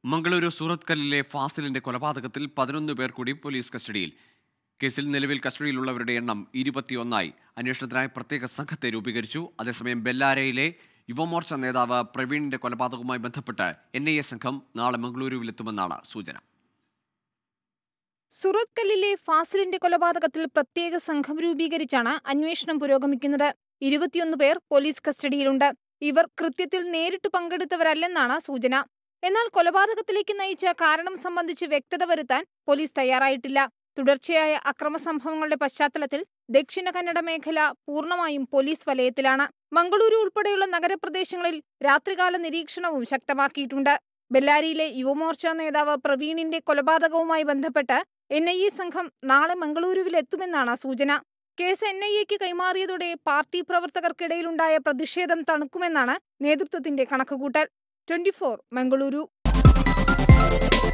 മംഗളൂരു സൂറത്ത് കല്ലിലെ ഫാസിലിന്റെ കൊലപാതകത്തിൽ പതിനൊന്ന് പേർ കൂടി പോലീസ് കസ്റ്റഡിയിൽ കേസിൽ നിലവിൽ കസ്റ്റഡിയിലുള്ളവരുടെ എണ്ണം ഇരുപത്തിയൊന്നായി അന്വേഷണത്തിനായി പ്രത്യേക സംഘത്തെ രൂപീകരിച്ചു അതേസമയം ബെല്ലാരയിലെ യുവമോർച്ച നേതാവ് പ്രവീണിന്റെ കൊലപാതകവുമായി ബന്ധപ്പെട്ട് എൻ ഐ എ സംഘം നാളെ മംഗളൂരുവിലെത്തുമെന്നാണ് സൂചന സുറത്ത് കല്ലിലെ ഫാസിലിന്റെ കൊലപാതകത്തിൽ പ്രത്യേക സംഘം രൂപീകരിച്ചാണ് അന്വേഷണം പുരോഗമിക്കുന്നത് ഇരുപത്തിയൊന്ന് പേർ പോലീസ് കസ്റ്റഡിയിലുണ്ട് ഇവർ കൃത്യത്തിൽ നേരിട്ട് പങ്കെടുത്തവരല്ലെന്നാണ് സൂചന എന്നാൽ കൊലപാതകത്തിലേക്ക് നയിച്ച കാരണം സംബന്ധിച്ച് വ്യക്തത വരുത്താൻ പോലീസ് തയ്യാറായിട്ടില്ല തുടർച്ചയായ അക്രമ സംഭവങ്ങളുടെ പശ്ചാത്തലത്തിൽ ദക്ഷിണ കന്നഡ മേഖല പൂർണ്ണമായും പോലീസ് വലയത്തിലാണ് മംഗളൂരു ഉൾപ്പെടെയുള്ള നഗരപ്രദേശങ്ങളിൽ രാത്രികാല നിരീക്ഷണവും ശക്തമാക്കിയിട്ടുണ്ട് ബെല്ലാരിയിലെ യുവമോർച്ച നേതാവ് പ്രവീണിന്റെ കൊലപാതകവുമായി ബന്ധപ്പെട്ട് എൻ ഐ എ സംഘം നാളെ മംഗളൂരുവിലെത്തുമെന്നാണ് സൂചന കേസ് എൻ ഐ എക്ക് കൈമാറിയതോടെ പാർട്ടി പ്രവർത്തകർക്കിടയിലുണ്ടായ പ്രതിഷേധം തണുക്കുമെന്നാണ് നേതൃത്വത്തിന്റെ കണക്കുകൂട്ടൽ ട്വന്റി ഫോർ മംഗളൂരു